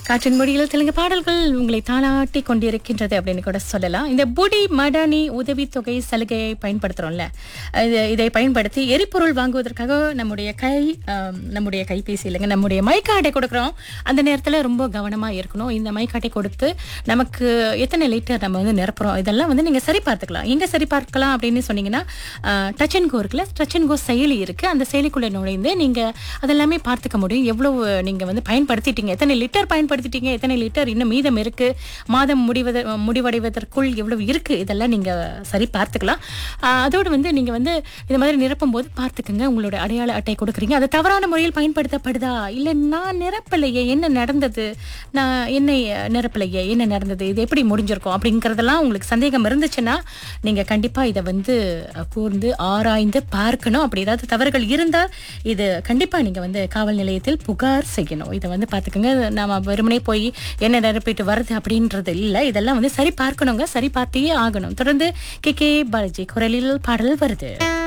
காற்றின் மொழியில் தெலுங்கு பாடல்கள் உங்களை தாளாட்டி கொண்டிருக்கின்றது அப்படின்னு கூட சொல்லலாம் இந்த புடி மடானி உதவித்தொகை சலுகையை பயன்படுத்துறோம்ல இது இதை பயன்படுத்தி எரிபொருள் வாங்குவதற்காக நம்முடைய கை ஆம், நம்முடைய கைபேசி இல்லைங்க நம்முடைய மைக்காட்டை கொடுக்குறோம் அந்த நேரத்தில் ரொம்ப கவனமாக இருக்கணும் இந்த மைக்காட்டை கொடுத்து நமக்கு எத்தனை லிட்டர் நம்ம வந்து நிரப்புறோம் இதெல்லாம் வந்து நீங்கள் சரி பார்த்துக்கலாம் எங்கே சரி பார்க்கலாம் அப்படின்னு சொன்னீங்கன்னா டச் அண்ட் கோ இருக்குல்ல டச் அண்ட் கோ செயலி இருக்கு அந்த செயலிக்குள்ள நுழைந்து நீங்க அதெல்லாமே பார்த்துக்க முடியும் எவ்வளவு நீங்க வந்து பயன்படுத்திட்டீங்க எத்தனை லிட்டர் பயன்படுத்திட்டீங்க எத்தனை லிட்டர் இன்னும் மீதம் இருக்கு மாதம் முடிவத முடிவடைவதற்குள் எவ்வளவு இருக்கு இதெல்லாம் நீங்க சரி பார்த்துக்கலாம் ஆஹ் அதோடு வந்து நீங்க வந்து இந்த மாதிரி நிரப்பும் போது பார்த்துக்கங்க உங்களோட அடையாள அட்டை கொடுக்குறீங்க அது தவறான முறையில் பயன்படுத்தப்படுதா இல்ல நான் நிரப்பலையே என்ன நடந்தது நான் என்னை நிரப்பலையே என்ன நடந்தது இது எப்படி முடிஞ்சிருக்கும் அப்படிங்கறதெல்லாம் உங்களுக்கு சந்தேகம் இருந்துச்சுன்னா நீங்க கண்டிப்பா இதை வந்து அஹ், கூர்ந்து ஆராய்ந்து பார்க்கணும் அப்படி ஏதாவது தவறுகள் இருந்தா இது கண்டிப்பா நீங்க வந்து காவல் நிலையத்தில் புகார் செய்யணும் இதை வந்து பாத்துக்கோங்க நாம வெறுமனே போய் என்ன நிரப்பிட்டு வருது அப்படின்றது இல்ல இதெல்லாம் வந்து சரி பார்க்கணுங்க சரி பார்த்தே ஆகணும் தொடர்ந்து கே கே பாலாஜி குரலில் பாடல் வருது